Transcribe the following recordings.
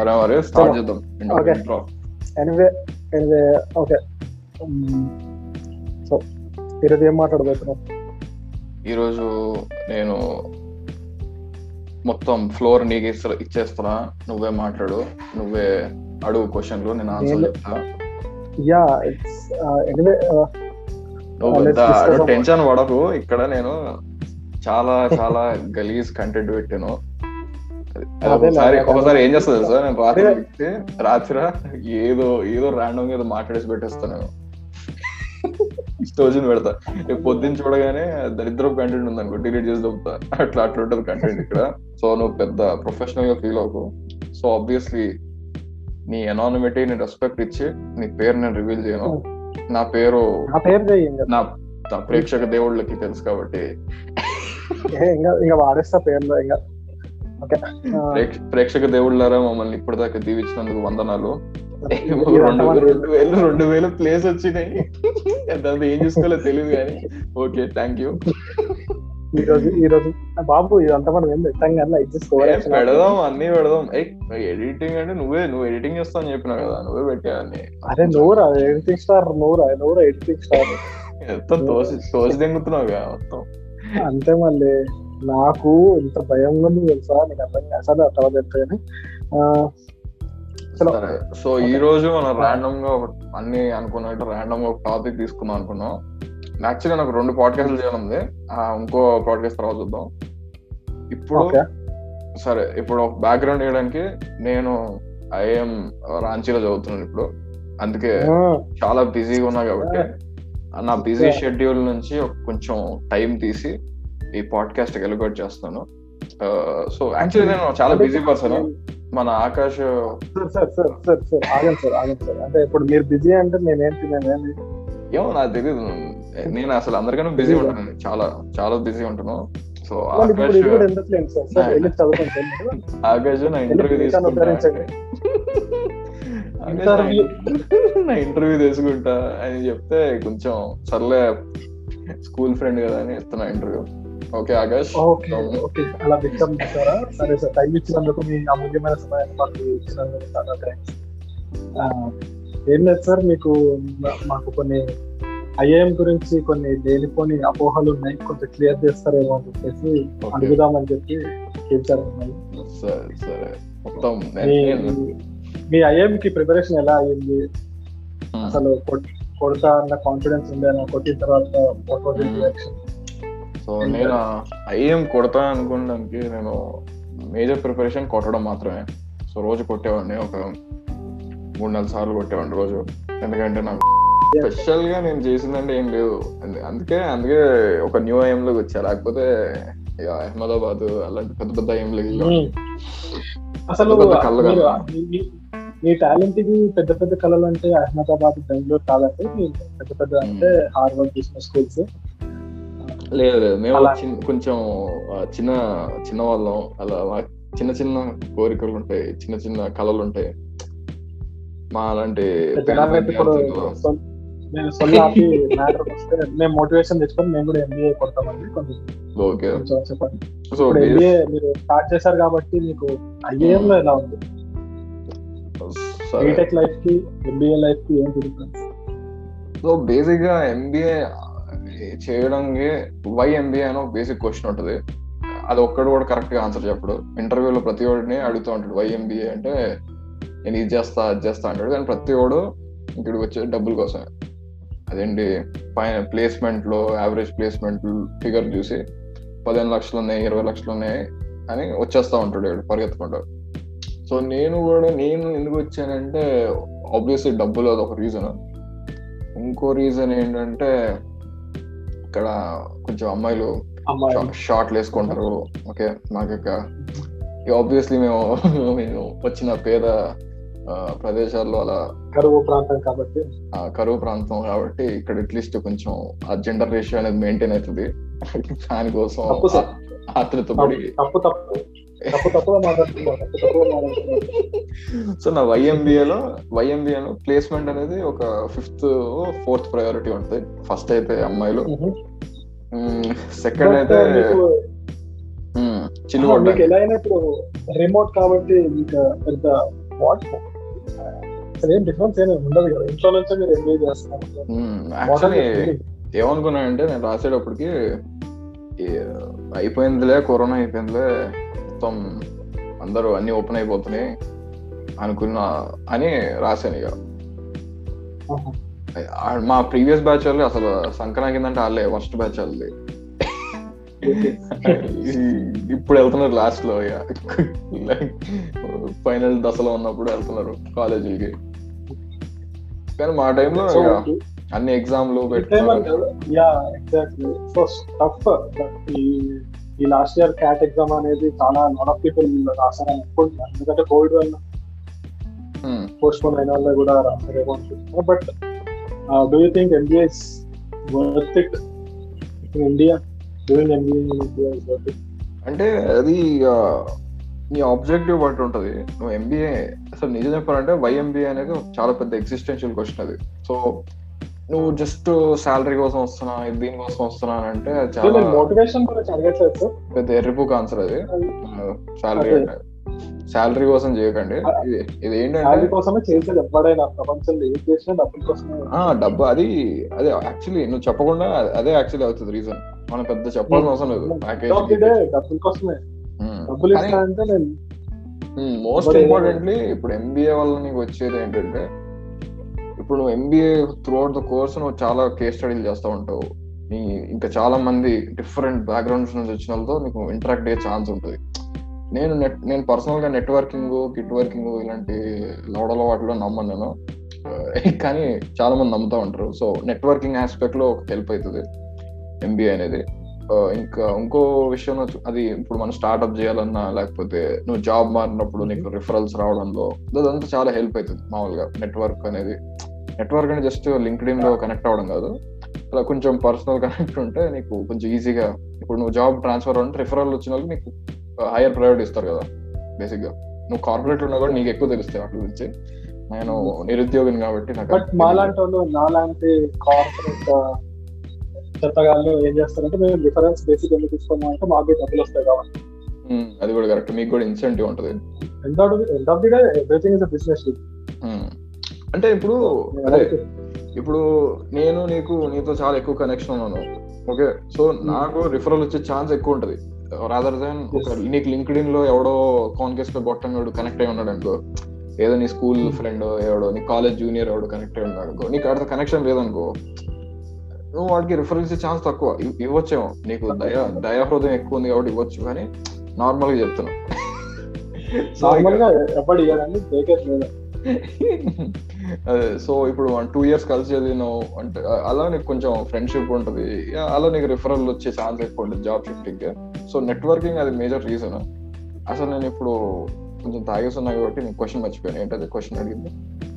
సరే మరి స్టార్ట్ చేద్దాం Okay. Intro anyway anyway okay so ఈరోజు ఏం మాట్లాడబోతున్నాం ఈరోజు నేను మొత్తం ఫ్లోర్ నీకు ఇస్త- ఇచ్చేస్తున్నా నువ్వే మాట్లాడు నువ్వే అడుగు క్వశ్చన్లు నేను ఆన్సర్ నేను- చెప్తా యా ఇట్స్ ఎనివే నువ్వు let's పెద్ద discuss about- టెన్షన్ పడకు ఇక్కడ నేను చాలా చాలా గలీజ్ కంటెంట్ పెట్టాను అది అదే ఒకసారి నాకు ఒకసారి ఏం చేస్తుంది అర్థం. సార్ నేను రాత్రి అదే. పెడితే రాత్రి ఏదో ఏదో ర్యాండమ్ ఏదో మాట్లాడేసి పెట్టేస్తాను నేను స్టోజన్ పెడతా రేపు పొద్దున్న చూడగానే దరిద్రపు కంటెంట్ ఉంది అనుకో డిలీట్ చేసి దొబ్బుతా అట్లా అట్లా ఉంటుంది కంటెంట్ ఇక్కడ సో నువ్వు పెద్ద ప్రొఫెషనల్ గా ఫీల్ అవ్వకు సో ఆబ్వియస్లీ నీ అనానిమిటీ ని రెస్పెక్ట్ ఇచ్చి నీ పేరు నేను రివీల్ చేయను నా పేరు నా పేరు చేయండి నా నా ప్రేక్షక దేవుళ్ళకి తెలుసు కాబట్టి ఇంకా ఇంకా వాడేస్తా పేర్లో ఇంకా ఓకే ప్రేక్ష- ప్రేక్షక దేవుళ్ళారా మమ్మల్ని ఇప్పటిదాకా దీవించినందుకు వందనాలు రెండు రెండు వేలు రెండు వేలు ప్లేస్ వచ్చినాయి దాంతో ఏం చేసుకోవాలో తెలియదు కానీ ఓకే థ్యాంక్ యూ ఈ రోజు ఈ రోజు బాబు ఇదంతా మనం ఏం పెట్టాం కానీ లైక్ చేసుకోవాలి పెడదాం అన్ని పెడదాం ఎడిటింగ్ అంటే నువ్వే నువ్వు ఎడిటింగ్ చేస్తావు అని చెప్పినావు కదా నువ్వే పెట్టావని అరే నూరా ఎడిటింగ్ స్టార్ నూరా నూరా ఎడిటింగ్ స్టార్ మొత్తం తోసి తోసి దెంగుతున్నావు కదా మొత్తం అంతే మళ్ళీ నాకు ఇంత భయంగా ఉంది తెలుసా నీకు అర్థం కాదు అసలు అట్లా తెలుసు కానీ ఆ, చలో సరే సో ఈ రోజు మనం ర్యాండమ్ గా ఒక- అన్ని అనుకున్నట్టు ర్యాండమ్ గా ఒక టాపిక్ తీసుకుందాం అనుకున్నాం యాక్చువల్లీ నాకు రెండు పాడ్కాస్ట్లు చేయాలంది ఆ, ఇంకో పాడ్కాస్ట్ తర్వాత చూద్దాం ఇప్పుడు ఓకే సరే ఇప్పుడు బ్యాక్గ్రౌండ్ వేయడానికి నేను ఐఎం రాంచీలో చదువుతున్నాను ఇప్పుడు అందుకే ఆ, చాలా బిజీగా ఉన్నా కాబట్టి నా బిజీ Yeah. షెడ్యూల్ నుంచి ఒక కొంచెం టైం తీసి ఈ పాడ్కాస్ట్ ఎలుగొట్ చేస్తాను సో యాక్చువల్లీ నేను చాలా బిజీ పర్సన్ మన Akash sir sir sir sir sir ఆగండి సార్ ఆగండి సార్ అంటే ఇప్పుడు మీరు బిజీ అంటే నేనేంటి నేనేంటి ఏమో నాకు తెలియదు నేను అసలు అందరికన్నా బిజీ ఉంటాను చాలా చాలా బిజీ ఉంటాను సో మళ్ళీ ఇప్పుడు ఆకాష్ ఇది కూడా ఎందుకు లేదు సార్ సార్ వెళ్ళి చదువుకోండి సార్ మీరు. ఆకాష్ నా ఇంటర్వ్యూ వెళ్ళి తీసుకుంటా ఉద్ధరించండి. ఆకాష్ ఇంటర్వ్యూ. నా- నా ఇంటర్వ్యూ తీసుకుంటా అని చెప్తే కొంచెం సర్లే స్కూల్ ఫ్రెండ్ కదా అని ఇస్తున్నా interview okay Akash okay okay అలా వ్యక్తం చేస్తారా సరే సార్ టైం ఇచ్చినందుకు మీ అమూల్యమైన సమయాన్ని మాకు ఇచ్చినందుకు చాలా థ్యాంక్స్ ఏం లేదు సార్ మీకు మా- మాకు కొన్ని ఐఏఎం గురించి కొన్ని లేనిపోని అపోహలు ఉన్నాయి కొంచెం క్లియర్ చేస్తారేమో అని చెప్పేసి Okay. అడుగుదామని చెప్పి పిలిచారు మిమ్మల్ని. సరే సరే మొత్తం మీ నేను- మీ ఐఏఎం కి ప్రిపరేషన్ ఎలా అయ్యింది Hmm. అసలు కొట్- కొడతా అన్న కాన్ఫిడెన్స్ ఉండేనా కొట్టిన తర్వాత what was Hmm. Reaction so నేను ఐఎం కొడతా అనుకోవడానికి నేను మేజర్ ప్రిపరేషన్ కొట్టడం మాత్రమే సో రోజు కొట్టేవాడిని ఒక మూడు నాలుగు సార్లు కొట్టేవాడిని రోజు ఎందుకంటే నాకు స్పెషల్ గా నేను చేసిందంటే ఏం లేదు అందు- అందుకే అందుకే ఒక న్యూ ఐఎం లోకి వచ్చా లేకపోతే ఇక అహ్మదాబాద్ అలాంటి పెద్ద పెద్ద ఐఎం లోకి అసలు పెద్ద కళ్ళు మీరు- కన్నా. మీ- మీ- మీ టాలెంట్ కి పెద్ద పెద్ద కళలు అంటే అహ్మదాబాద్ బెంగళూరు కాదంటే మీ పెద్ద పెద్ద అంటే హార్వర్డ్ బిజినెస్ స్కూల్స్ లేదు లేదు మేము అలా- చిన్న- కొంచెం ఆ, చిన్న చిన్న వాళ్ళం అలా మా- చిన్న చిన్న కోరికలు ఉంటాయి చిన్న చిన్న కళలు ఉంటాయి మా అలాంటి పేద జనాభా ఇప్పుడు విద్యార్థులు సొల్- నేను సొల్లు ఆపి మ్యాటర్ వస్తే మేము మోటివేషన్ తెచ్చుకొని మేము కూడా ఎంబీఏ కొడతామండి కొంచెం ఓకే కొంచెం చెప్పండి సో ఇప్పుడు ఎంబీఏ మీరు స్టార్ట్ చేశారు కాబట్టి మీకు ఐఏఎం లో ఎలా ఉంది సరే బీటెక్ లైఫ్ కి ఎంబీఏ లైఫ్ కి ఏంటి డిఫరెన్స్ సో బేసిక్ గా ఎంబీఏ చేయడానికి వై ఎంబీఏ అని ఒక బేసిక్ క్వశ్చన్ ఉంటుంది అది ఒక్కడు కూడా కరెక్ట్ గా ఆన్సర్ చెప్పడు ఇంటర్వ్యూలో ప్రతి ఒడిని అడుగుతూ ఉంటాడు వై ఎంబీఏ అంటే నేను ఇది చేస్తా అది చేస్తా అంటాడు కానీ ప్రతి ఒడు ఇక్కడికి వచ్చే డబ్బుల కోసమే అదేంటి పైన ప్లేస్మెంట్ లో యావరేజ్ ప్లేస్మెంట్ ఫిగర్ చూసి పదిహేను లక్షలు ఉన్నాయి ఇరవై లక్షలు ఉన్నాయి అని వచ్చేస్తా ఉంటాడు వీడు పరిగెత్తుకుంటూ సో నేను కూడా నేను ఎందుకు వచ్చానంటే ఆబ్వియస్లీ డబ్బులు అది ఒక రీజన్ ఇంకో రీజన్ ఏంటంటే ఇక్కడ కొంచెం అమ్మాయిలు అమ్మాయి షార్ట్లు వేసుకుంటారు ఓకే మాకు ఆబ్వియస్లీ మేము మేము వచ్చిన పేద ఆ, ప్రదేశాల్లో అలా కరువు ప్రాంతం కాబట్టి ఆ, కరువు ప్రాంతం కాబట్టి ఇక్కడ అట్లీస్ట్ కొంచెం ఆ జెండర్ రేషియో అనేది మెయింటైన్ అవుతుంది దానికోసం తప్పు సార్. ఆతృత పడి తప్పు తప్పు తప్పు తప్పుగా మాట్లాడుతున్నారు తప్పు తప్పుగా మాట్లాడుతున్నారు సో నా వైఎంబిఏలో వైఎంబిఏలో ప్లేస్మెంట్ అనేది ఒక ఫిఫ్త్ ఫోర్త్ ప్రయారిటీ ఉంటుంది ఫస్ట్ అయితే అమ్మాయిలు సెకండ్ But, అయితే మీకు మ్మ్, మీకు చిల్లుగొడ్డ ఎలా అయినా ఇప్పుడు రిమోట్ కాబట్టి మీకు పెద్ద వాట్ అసలు ఏం డిఫరెన్స్ ఏమి ఉండదు కదా ఇంట్లో నుంచే మీరు ఎంజాయ్ చేస్తున్నారు What are actually you feeling? ఏమనుకున్నానంటే నేను రాసేటప్పటికి ఈ అయిపోయిందిలే కరోనా అయిపోయిందిలే మొత్తం అందరూ అన్ని ఓపెన్ అయిపోతున్నాయి అనుకున్నా అని రాశాను ఇక ఆహా. ఆ- మా ప్రీవియస్ బ్యాచ్ వాళ్ళు అసలు సంక్రాంతి కిందంటే వాళ్ళే ఫస్ట్ బ్యాచ్ వాళ్ళది ఇప్పుడు వెళ్తున్నారు లాస్ట్ లో ఫైనల్ దశలో ఉన్నప్పుడు వెళ్తున్నారు కాలేజీలకి కానీ మా టైంలో సో అన్ని ఎగ్జామ్లు పెట్టుకున్నారు యా ఎగ్జాక్ట్లీ సో టఫ్ ఈ ఈ లాస్ట్ ఇయర్ క్యాట్ ఎగ్జామ్ అనేది చాలా లాట్ ఆఫ్ పీపుల్ రాశారని అనుకుంటున్నాను ఎందుకంటే కోవిడ్ వల్ల Hmm. పోస్ట్ పోన్ అయిన వాళ్ళు కూడా రాశారేమో అనుకుంటున్నాను but do you think MBA is worth it in India doing MBA in India is worth it అంటే అది ఆ, నీ ఆబ్జెక్టివ్ బట్టి ఉంటది నువ్వు ఎంబీఏ అసలు నిజం చెప్పాలంటే వైఎంబీఏ అనేది ఒక చాలా పెద్ద ఎగ్జిస్టెన్షియల్ క్వశ్చన్ అది సో నువ్వు జస్ట్ శాలరీ కోసం వస్తున్నా దీనికోసం వస్తున్నా అని అంటే అది చాలా నేను మోటివేషన్ గురించి అడగట్లేదు సార్ పెద్ద ఎర్రిపుక్ ఆన్సర్ అది శాలరీ అదే. అంటే శాలరీ కోసం చేయకండి ఇది ఇది ఏంటంటే శాలరీ కోసమే చేసేది ఎవడైనా ప్రపంచంలో ఏం చేసినా డబ్బుల కోసమే ఆ డబ్బు అది అదే యాక్చువల్లీ నువ్వు చెప్పకుండా అదే యాక్చువల్లీ అవుతుంది రీజన్ మనం పెద్ద చెప్పాల్సిన అవసరం లేదు End of the day డబ్బుల కోసమే డబ్బులు ప్యాకేజ్ ఇస్తా అంటే నేను మోస్ట్ మరి- ఇంపార్టెంట్లీ ఇప్పుడు ఎంబీఏ వల్ల నీకు వచ్చేది ఏంటంటే ఇప్పుడు నువ్వు MBA throughout the course నువ్వు చాలా కేస్ స్టడీలు చేస్తూ ఉంటావు నీ ఇంకా చాలా మంది డిఫరెంట్ బ్యాక్గ్రౌండ్స్ నుంచి వచ్చిన వాళ్ళతో నీకు ఇంటరాక్ట్ అయ్యే ఛాన్స్ ఉంటుంది నేను నెట్ నేను పర్సనల్ గా నెట్వర్కింగ్ కిట్ వర్కింగ్ ఇలాంటి లవడల వాటిలో నమ్మను నేను ఆ, కానీ చాలా మంది నమ్ముతా ఉంటారు సో నెట్వర్కింగ్ ఆస్పెక్ట్ లో ఒక హెల్ప్ అవుతుంది ఎంబీఏ అనేది ఆ, ఇంకా ఇంకో విషయం వచ్చి- అది ఇప్పుడు మనం స్టార్ట్అప్ చేయాలన్నా లేకపోతే నువ్వు జాబ్ మారినప్పుడు నీకు రిఫరల్స్ రావడంలో అదంతా చాలా హెల్ప్ అవుతుంది మామూలుగా నెట్వర్క్ అనేది నెట్వర్క్ అనేది జస్ట్ లింక్డ్ ఇన్ లో కనెక్ట్ అవ్వడం కాదు అలా కొంచెం పర్సనల్ కనెక్ట్ ఉంటే నీకు కొంచెం ఈజీగా ఇప్పుడు నువ్వు జాబ్ ట్రాన్స్ఫర్ అంటే రిఫరల్ వచ్చిన వాళ్ళకి నీకు హైయర్ ప్రయారిటీ ఇస్తారు కదా బేసిక్ గా నువ్వు కార్పొరేట్ ఉన్నా కూడా నీకు ఎక్కువ తెలుస్తాయి వాటి గురించి నేను నిరుద్యోగిని కాబట్టి నాకు బట్ మాలాంటి వాళ్ళు నాలాంటి కార్పొరేట్ చెత్తగాళ్ళు ఏం చేస్తారంటే మేము రిఫరెన్స్ బేసిక్ ఎందుకు తీసుకున్నాం అంటే మాకు కూడా డబ్బులు వస్తాయి కాబట్టి ఉమ్, అది కూడా కరెక్ట్ మీకు కూడా ఇన్సెంటివ్ ఉంటుంది end of end of the day everything is business um. అంటే ఇప్పుడు అదే ఇప్పుడు నేను నీకు నీతో చాలా ఎక్కువ కనెక్షన్ ఉన్నాను ఓకే సో నాకు రిఫరల్ వచ్చే ఛాన్స్ ఎక్కువ ఉంటది రాదర్ దాన్ ఒక నీకు లింక్డ్ ఇన్ లో ఎవడో కాన్కేస్ లో బొట్టంగాడు కనెక్ట్ అయి ఉన్నాడు అనుకో ఏదో నీ స్కూల్ ఫ్రెండ్ ఎవడో నీ కాలేజ్ జూనియర్ ఎవడో కనెక్ట్ అయి ఉన్నాడు అనుకో నీకు అక్కడ కనెక్షన్ లేదనుకో నువ్వు వాడికి రిఫరల్ ఇచ్చే ఛాన్స్ తక్కువ ఇవ్- ఇవ్వచ్చేమో నీకు దయా దయాహృదయం ఎక్కువ ఉంది కాబట్టి ఇవ్వచ్చు కానీ నార్మల్ గా చెప్తున్నా So, నార్మల్ గా ఎవరు ఇవ్వదండి బేకర్ లేదు అదే సో ఇప్పుడు వన్ టూ ఇయర్స్ కలిసి చదివినావు అంటే అ- అలా నీకు కొంచెం ఫ్రెండ్షిప్ ఉంటుంది యా, అలా నీకు రిఫరల్ వచ్చే ఛాన్స్ ఎక్కువ ఉంటుంది జాబ్ షిఫ్టింగ్ సో నెట్వర్కింగ్ అది మేజర్ రీజన్ అసలు నేను ఇప్పుడు కొంచెం తాగేస్తున్నా కాబట్టి నేను క్వశ్చన్ మర్చిపోయాను ఏంటది క్వశ్చన్ అడిగింది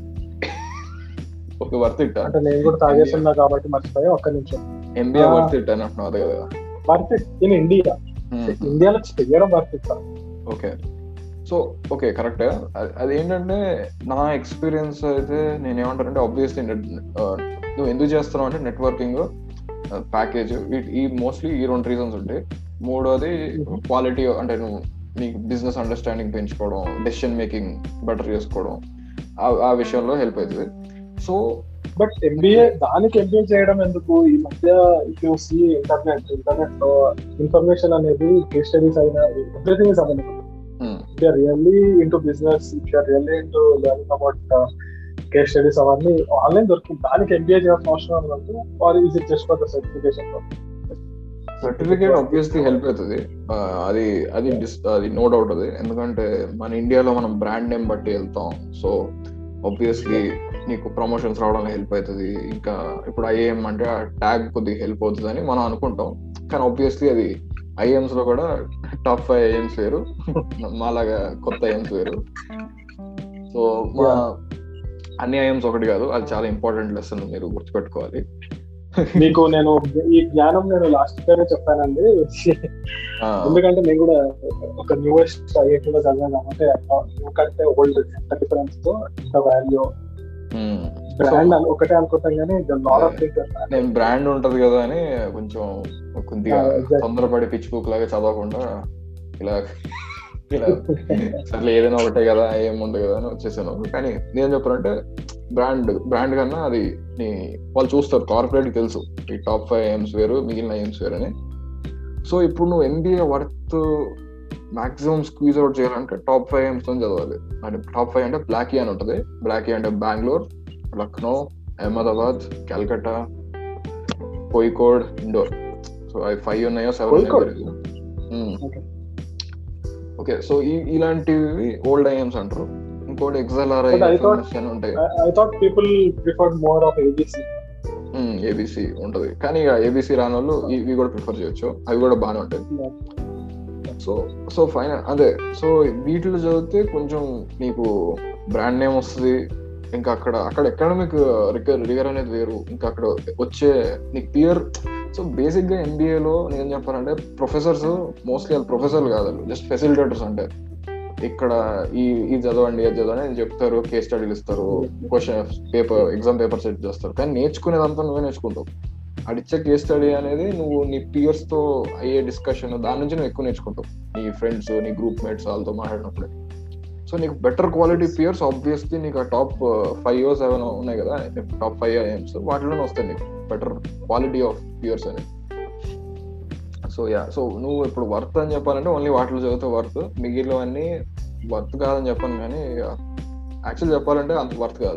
ఒక వర్త్ ఇట్ అంటే నేను కూడా తాగేస్తున్నా కాబట్టి మర్చిపోయా ఒక్క నిమిషం ఎంబీఏ Ah. వర్త్ ఇట్ అని అంటున్నావు అదే కదా వర్త్ ఇన్ ఇండియా ఇండియాలో చేయడం worth it okay so okay correct అది ఏంటంటే నా ఎక్స్పీరియన్స్ అయితే నేను ఏమంటానంటే ఆబ్వియస్లీ నువ్వు ఎందుకు చేస్తున్నావు అంటే నెట్వర్కింగ్ ప్యాకేజ్ ఈ మోస్ట్లీ ఈ రెండు రీజన్స్ ఉంటాయి మూడోది Mhm. క్వాలిటీ అంటే నువ్వు నీకు బిజినెస్ అండర్స్టాండింగ్ పెంచుకోవడం డెసిషన్ మేకింగ్ బెటర్ చేసుకోవడం ఆ- ఆ విషయంలో హెల్ప్ అవుతుంది సో బట్ ఎంబీఏ దానికి ఎంబీఏ చేయడం ఎందుకు ఈ మధ్య చూసి ఇంటర్నెట్ ఇంటర్నెట్ లో ఇన్ఫర్మేషన్ అనేది కేస్ స్టడీస్ అయినా everything is available if you're really into business if you're really into learning about case studies అవన్నీ ఆన్లైన్ దొరుకుతుంది దానికి ఎంబీఏ చేయాల్సిన అవసరం లేదు or is it just for the certification certificate obviously help అవుతుంది ఆ, అది అది dis- అది నో డౌట్ అది ఎందుకంటే మన ఇండియాలో మనం బ్రాండ్ నేమ్ బట్టి వెళ్తాం సో ఆబ్వియస్లీ నీకు ప్రమోషన్స్ రావడానికి హెల్ప్ అవుతుంది ఇంకా ఇప్పుడు ఐఏఎం అంటే ఆ ట్యాగ్ కొద్దిగా హెల్ప్ అవుతుంది అని మనం అనుకుంటాం కానీ ఆబ్వియస్లీ అది ఐఎమ్స్ లో కూడా టాప్ ఫైవ్ ఐఎమ్స్ వేరు మాలాగా కొత్త ఐఎమ్స్ వేరు సో మా అన్ని ఐఎమ్స్ ఒకటి కాదు అది చాలా ఇంపార్టెంట్ లెసన్ మీరు గుర్తుపెట్టుకోవాలి మీకు నేను ఈ జ్ఞానం నేను లాస్ట్ ఇయర్ చెప్పానండి ఆ, ఎందుకంటే నేను కూడా ఒక న్యూయెస్ట్ ఐఐటీలో చదివాను అంటే ఎందుకంటే ఓల్డ్ ఎంత డిఫరెన్స్ తో ఎంత వాల్యూ ఉమ్. బ్రాండ్ ఒకటే అనుకుంటాం కానీ లాట్ ఆఫ్ థింగ్స్ నేను బ్రాండ్ ఉంటది కదా అని కొంచెం కొద్దిగా Ah, exactly. తొందరపడి పిచ్ బుక్ లాగా చదవకుండా ఇలా ఇలా సర్లే ఏదైనా ఒకటే కదా ఏముంది కదా అని వచ్చేసాను కానీ నేను చెప్పాలంటే బ్రాండ్ బ్రాండ్ కన్నా అది నీ వాళ్ళు చూస్తారు కార్పొరేట్ తెలుసు ఈ టాప్ ఫైవ్ ఎయిమ్స్ వేరు మిగిలిన ఎయిమ్స్ వేరు అని సో ఇప్పుడు నువ్వు MBA worth maximum squeeze out చేయాలంటే టాప్ ఫైవ్ ఎయిమ్స్ తో చదవాలి అంటే టాప్ ఫైవ్ అంటే బ్లాకీ అని ఉంటుంది బ్లాకీ అంటే బెంగళూరు లక్నో అహ్మదాబాద్ కల్కట్టా కోయికోడ్ ఇండోర్ సో అవి ఫైవ్ ఉన్నాయో seven Kozhikode? Okay. Okay so ఈ ఇలాంటివి ఓల్డ్ ఐఎమ్స్ అంటారు ఇంకోటి ఎక్సెల్ఆర్ But I thought- అని ఉంటాయి I thought people preferred more of ABC ABC ఉంటది కానీ ఇక ఏబిసి రాని వాళ్ళు ఇవి కూడా ప్రిఫర్ చేయొచ్చు అవి కూడా బాగానే ఉంటాయి సో సో ఫైనల్ అదే సో వీటిలో చదివితే కొంచెం నీకు బ్రాండ్ నేమ్ వస్తుంది ఇంకా అక్కడ అక్కడ ఎకనామిక్ రిగర్ రిగర్ అనేది వేరు ఇంకా అక్కడ వచ్చే నీకు పియర్ సో బేసిక్ గా MBA లో నేను చెప్పాలంటే ప్రొఫెసర్స్ మోస్ట్లీ వాళ్ళు ప్రొఫెసర్లు కాదు జస్ట్ ఫెసిలిటేటర్స్ అంటే ఇక్కడ ఈ ఇది చదవండి అది చదవండి అని చెప్తారు కేస్ స్టడీలు ఇస్తారు question paper exam paper set చేస్తారు కానీ నేర్చుకునేదంతా నువ్వే నేర్చుకుంటావు అడిచ్చే కేస్ స్టడీ అనేది నువ్వు నీ పియర్స్ తో అయ్యే డిస్కషన్ దాని నుంచి నువ్వు ఎక్కువ నేర్చుకుంటావు నీ ఫ్రెండ్స్ నీ గ్రూప్ మేట్స్ వాళ్ళతో మాట్లాడినప్పుడు సో నీకు బెటర్ క్వాలిటీ పియర్స్ ఆబ్వియస్లీ నీకు ఆ టాప్ ఫైవ్ ఇయర్స్ ఏమైనా ఉన్నాయి కదా టాప్ ఫైవ్ ఐఎమ్స్ వాటిలోనే వస్తాయి నీకు బెటర్ క్వాలిటీ ఆఫ్ పియర్స్ అనేది సో యా సో నువ్వు ఇప్పుడు వర్త్ అని చెప్పాలంటే ఓన్లీ వాటిలో చదివితే వర్త్ మిగిలినవన్నీ వర్త్ కాదని చెప్పాను కానీ యాక్చువల్ చెప్పాలంటే అంత వర్త్ కాదు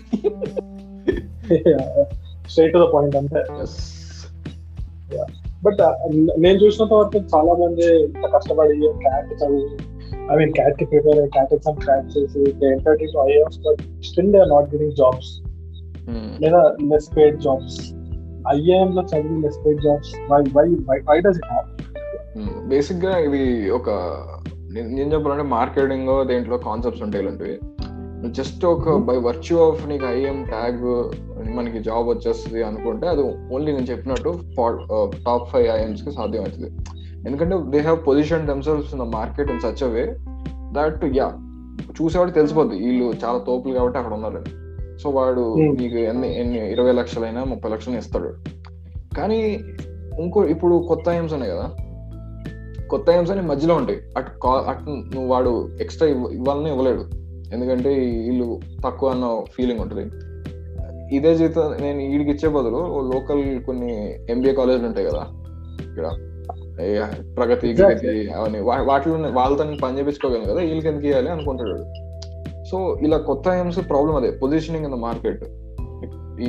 స్ట్రైట్ టు ద పాయింట్ అంటే Yes. బట్ నేను చూసినంత వరకు చాలా మంది ఇంత కష్టపడి క్యాట్ చదివి ఐ మీన్ క్యాట్ కి ప్రిపేర్ అయ్యి క్యాట్ ఎగ్జామ్ క్రాక్ చేసి enter to IIMs but still they are not getting jobs Hmm. లేదా లెస్ పేడ్ జాబ్స్ ఐఏఎం లో చదివి less paid jobs why why why does it have basic గా ఇది ఒక నేను నేను చెప్పాలంటే మార్కెటింగ్ దేంట్లో కాన్సెప్ట్స్ ఉంటాయి ఇలాంటివి జస్ట్ ఒక బై వర్చ్యూ ఆఫ్ నీకు ఐఎం ట్యాగ్ మనకి జాబ్ వచ్చేస్తుంది అనుకుంటే అది ఓన్లీ నేను చెప్పినట్టు టాప్ ఫైవ్ ఐఎమ్స్ కి సాధ్యం అవుతుంది ఎందుకంటే they have position themselves in the market in such way that yeah చూసేవాడు తెలిసిపోద్ది వీళ్ళు చాలా తోపులు కాబట్టి అక్కడ ఉన్నారని సో వాడు Hmm. నీకు ఎన్ని ఎన్ని ఇరవై లక్షలైనా ముప్పై లక్షలైనా ఇస్తాడు కానీ ఇంకో ఇప్పుడు కొత్త ఐఎమ్స్ ఉన్నాయి కదా కొత్త ఐఎమ్స్ అని మధ్యలో ఉంటాయి అటు కా- అటు నువ్వు వాడు ఎక్స్ట్రా ఇవ్వాలని ఇవ్వలేడు ఎందుకంటే వీళ్ళు తక్కువ అన్న ఫీలింగ్ ఉంటుంది ఇదే జీతం నేను వీడికి ఇచ్చే బదులు లోకల్ కొన్ని ఎంబీఏ కాలేజీలు ఉంటాయి కదా ఇక్కడ ఏ ప్రగతి Exactly. గిగతి అవన్నీ వా- వాటిలో నేను వాళ్ళతో నేను పని చేపించుకోగలను కదా వీళ్ళకి ఎందుకు ఇవ్వాలి అనుకుంటాడు సో ఇలా కొత్త ఐఎమ్స్ ప్రాబ్లం అదే పొజిషనింగ్ ఇన్ ద మార్కెట్ ఈ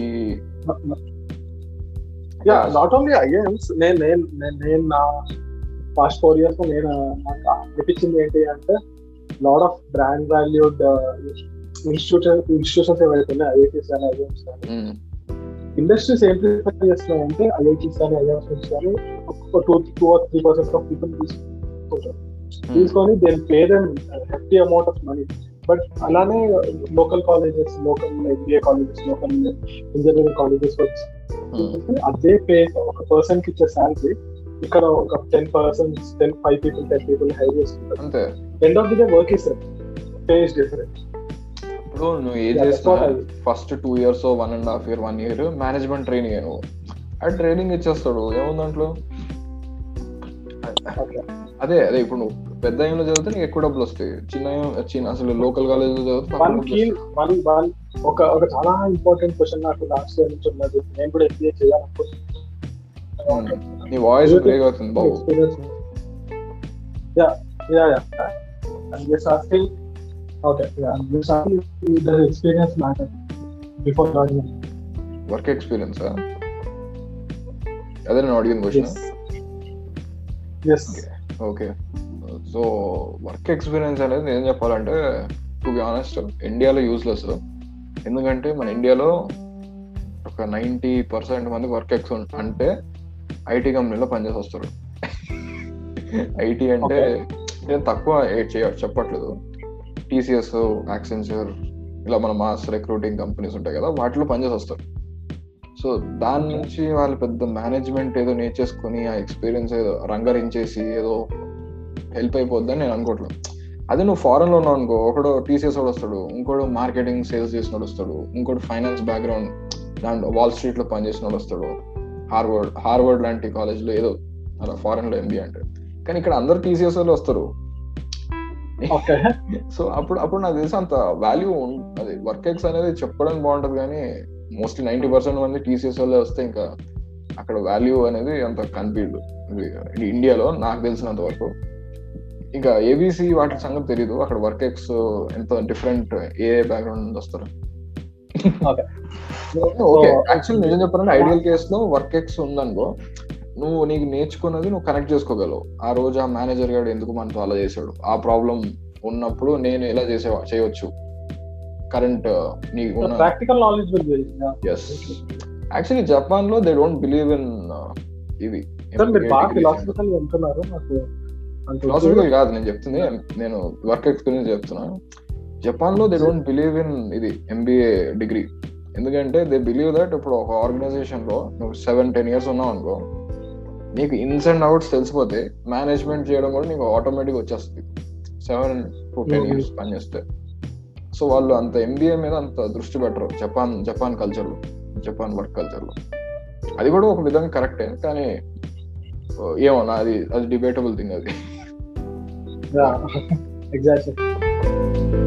యా నాట్ ఓన్లీ ఐఎమ్స్ నేను నేను నేను- నేను నా పాస్ట్ ఫోర్ ఇయర్స్ నేను నాకు అనిపించింది ఏంటి అంటే lot of brand valued institution institutions ఏవైతే ఉన్నాయి ఐఐటీస్ కానీ ఐఎమ్స్ కానీ ఉమ్, ఇండస్ట్రీస్ ఏం ప్రిఫర్ చేస్తున్నాయంటే ఐఐటీస్ కానీ ఐఎమ్స్ నుంచి కానీ ఒక two two or three percent of people తీసుకుంటారు తీసుకొని దేని pay then hefty amount of money but అలానే local colleges local MBA colleges local engineering colleges వచ్చి ఉమ్, అదే పే ఒక పర్సన్ కి ఇచ్చే శాలరీ ఇక్కడ ఒక ten persons ten five people ten people hire చేసుకుంటారు అంతే end of the day work is pay is different ఇప్పుడు నువ్వు ఏం Yeah, that's చేసినా what I- first two years one and half year one year management training నువ్వు ఆ training ఇచ్చేస్తాడు ఏముంది దాంట్లో అదే అదే ఇప్పుడు నువ్వు పెద్ద ఏం చదివితే నీకు ఎక్కువ డబ్బులు వస్తాయి చిన్న ఏం- చిన్న అసలు లోకల్ కాలేజ్ లో చదివితే తక్కువ వన్ డబ్బులు కీ వన్ వన్ ఒక ఒక చాలా ఇంపార్టెంట్ క్వశ్చన్ నాకు లాస్ట్ ఇయర్ నుంచి ఉన్నది నేను కూడా ఎంబీఏ చేయాలనుకుంటున్నాను వస్తాయి. నీ వాయిస్ బ్రేక్ అవుతుంది బాబు experience. Yeah, yeah, yeah. I'm just asking. Okay, yeah. I'm just asking if the experience matter before joining. Work experience అదే నేను అడిగిన question Yes. Yes. Okay so work experience అనేది నేను చెప్పాలంటే టు బి ఆనెస్ట్ ఇండియాలో useless ఎందుకంటే మన ఇండియాలో ఒక నైంటీ పర్సెంట్ మంది వర్క్ ఎక్స్ అంటే ఐటీ కంపెనీలో పనిచేసి వస్తారు ఐటీ అంటే నేను తక్కువ ఏ- చేయ చెప్పట్లేదు టీసీఎస్ యాక్సెంచర్ ఇలా మన మాస్ రిక్రూటింగ్ కంపెనీస్ ఉంటాయి కదా వాటిలో పనిచేసి వస్తారు సో దాని నుంచి వాళ్ళు పెద్ద మేనేజ్మెంట్ ఏదో నేర్చేసుకొని ఆ ఎక్స్పీరియన్స్ ఏదో రంగరించేసి ఏదో హెల్ప్ అయిపోద్దని నేను అనుకోవట్లేదు అదే నువ్వు ఫారెన్ లో ఉన్నావు అనుకో ఒకడు టీసీఎస్ వాడు వస్తాడు ఇంకోడు మార్కెటింగ్ సేల్స్ చేసిన వస్తాడు ఇంకోటి ఫైనాన్స్ బ్యాక్గ్రౌండ్ దాంట్లో వాల్ స్ట్రీట్ లో పనిచేసిన వస్తాడు హార్వర్డ్ హార్వర్డ్ లాంటి కాలేజ్ లో ఏదో అలా ఫారెన్ లో ఎంబీ అంటే కానీ ఇక్కడ అందరు టీసీఎస్ వాళ్ళు వస్తారు ఓకే సో అప్పుడు అప్పుడు నాకు తెలిసి అంత వాల్యూ అది వర్క్ ఎక్స్ అనేది చెప్పడానికి బాగుంటది కానీ మోస్ట్లీ నైన్టీ పర్సెంట్ మంది టీసీఎస్ వల్లే వస్తే ఇంకా అక్కడ వాల్యూ అనేది అంత కనిపించదు ఇది ఇండియాలో నాకు తెలిసినంత వరకు ఇంకా ఏబిసి వాటి సంగతి తెలియదు అక్కడ వర్క్ ఎక్స్ ఎంత డిఫరెంట్ ఏ బ్యాక్గ్రౌండ్ నుంచి వస్తారు Okay. ఓకే So, యాక్చువల్ నిజం చెప్పాలంటే ఐడియల్ కేస్ లో వర్క్ ఎక్స్ ఉందనుకో నువ్వు నీకు నేర్చుకున్నది నువ్వు కనెక్ట్ చేసుకోగలవు ఆ రోజు ఆ మేనేజర్ గారు ఎందుకు మనతో అలా చేశాడు ఆ ప్రాబ్లం ఉన్నప్పుడు నేను ఎలా చేసే చేయొచ్చు కరెంట్ నీకు ఉన్న practical knowledge will be yes actually Japan లో దే డోంట్ బిలీవ్ ఇన్ ఇది సార్ మీరు బాగా ఫిలాసఫికల్ వెళ్తున్నారు నాకు అంత ఫిలాసఫికల్ కాదు నేను చెప్తుంది నేను వర్క్ ఎక్స్పీరియన్స్ చెప్తున్నా జపాన్ లో దే డోంట్ బిలీవ్ ఇన్ ఇది ఎంబీఏ డిగ్రీ ఎందుకంటే దే బిలీవ్ దట్ ఇప్పుడు ఒక ఆర్గనైజేషన్ లో నువ్వు సెవెన్ టెన్ ఇయర్స్ ఉన్నావు అనుకో నీకు ఇన్స్ అండ్ అవుట్స్ తెలిసిపోతే మేనేజ్మెంట్ చేయడం కూడా నీకు ఆటోమేటిక్ వచ్చేస్తుంది seven to ten Mhm. Years పనిచేస్తే సో వాళ్ళు అంత ఎంబీఏ మీద అంత దృష్టి పెట్టరు జపాన్ జపాన్ కల్చర్ లో జపాన్ వర్క్ కల్చర్ లో అది కూడా ఒక విధంగా కరెక్టే కానీ ఓ, ఏమో నా అది అది డిబేటబుల్ థింగ్ అది ఎగ్జాక్ట్లీ